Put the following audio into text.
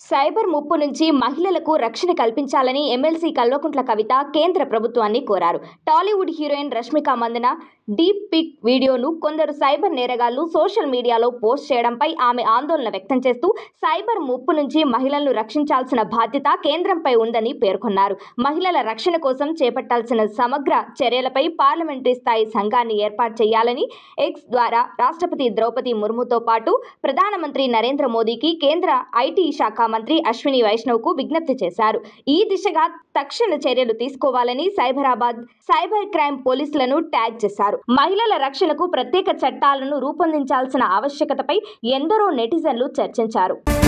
cyber ముప్పు నుంచి మహిళలకు రక్షణ కల్పించాలని ఎమ్మెల్సీ కల్వకుంట్ల కవిత కేంద్ర ప్రభుత్వాన్ని కోరారు Tollywood heroine Rashmika Mandanna deep fake వీడియోను కొందరు సైబర్ నేరగాళ్లు సోషల్ మీడియాలో పోస్ట్ చేయడంపై ఆమె ఆందోళన వ్యక్తం చేస్తూ సైబర్ ముప్పు నుంచి మహిళలను రక్షించాల్సిన బాధ్యత కేంద్రంపై ఉందని పేర్కొన్నారు మహిళల రక్షణ కోసం చేపట్టాల్సిన సమగ్ర చర్యలపై పార్లమెంటరీ స్థాయి సంఘాన్ని ఏర్పాటు చేయాలని ఎక్స్ ద్వారా రాష్ట్రపతి ద్రౌపది ముర్ముతో పాటు ప్రధానమంత్రి నరేంద్ర మోదీకి కేంద్ర ఐటీ శాఖ మంత్రి అశ్విని వైష్ణవ్కు విజ్ఞప్తి చేశారు ఈ దిశగా తక్షణ చర్యలు తీసుకోవాలని సైబరాబాద్ సైబర్ క్రైమ్ పోలీసులను ట్యాగ్ చేశారు మహిళల రక్షణకు ప్రత్యేక చట్టాలను రూపొందించాల్సిన ఆవశ్యకతపై ఎందరో నెటిజన్లు చర్చించారు